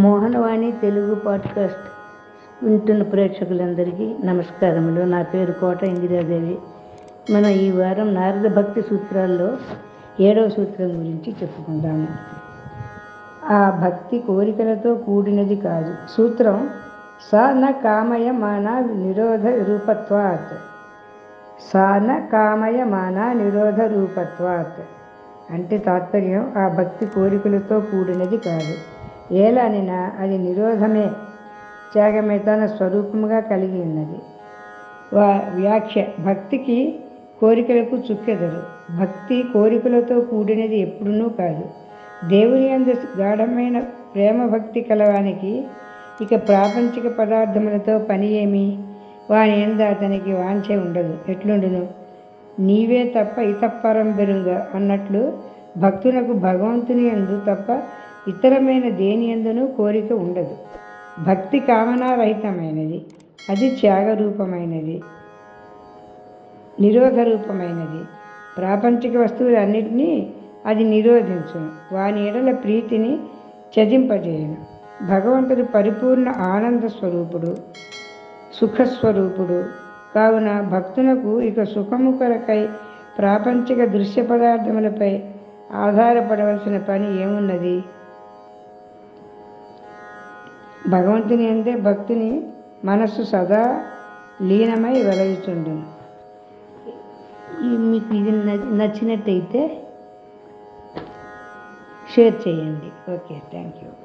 Mohanavani Telugu podcast వింటున్న ప్రేక్షకులందరికీ నమస్కారములు నా పేరు కోట ఇందిరాదేవి మనం ఈ వారం నారద భక్తి సూత్రాల్లో ఏడవ సూత్రం గురించి చెప్పుకుందాము ఆ భక్తి కోరికలతో కూడినది కాదు సూత్రం స న కామయ మాన నిరోధ రూపత్వాత్ సా న కామయ మాన నిరోధ రూపత్వాత్ అంటే తాత్పర్యం ఆ భక్తి కోరికలతో కూడినది కాదు ఏలానినా అది నిరోధమే త్యాగమే తన స్వరూపముగా కలిగి ఉన్నది వా వ్యాఖ్య భక్తికి కోరికలకు చుక్కెదరు భక్తి కోరికలతో కూడినది ఎప్పుడునూ కాదు దేవుని అందు గాఢమైన ప్రేమ భక్తి కలవానికి ఇక ప్రాపంచిక పదార్థములతో పని ఏమి వాని ఎందు అతనికి వాంఛే ఉండదు ఎట్లుండును నీవే తప్ప ఇతపరం బెరుంగ అన్నట్లు భక్తునకు భగవంతుని ఎందు తప్ప ఇతరమైన దేని ఎందునూ కోరిక ఉండదు భక్తి కామనారహితమైనది అది త్యాగరూపమైనది నిరోధ రూపమైనది ప్రాపంచిక వస్తువులన్నిటినీ అది నిరోధించును వాని ఎడల ప్రీతిని త్యజింపజేయను భగవంతుడు పరిపూర్ణ ఆనంద స్వరూపుడు సుఖస్వరూపుడు కావున భక్తునకు ఇక సుఖము కొరకై ప్రాపంచిక దృశ్య పదార్థములపై ఆధారపడవలసిన పని ఏమున్నది భగవంతుని అందే భక్తుని మనస్సు సదా లీనమై వెలయుచుండును ఈ- మీకు ఇది న- నచ్చినట్టయితే షేర్ చేయండి ఓకే థ్యాంక్ యూ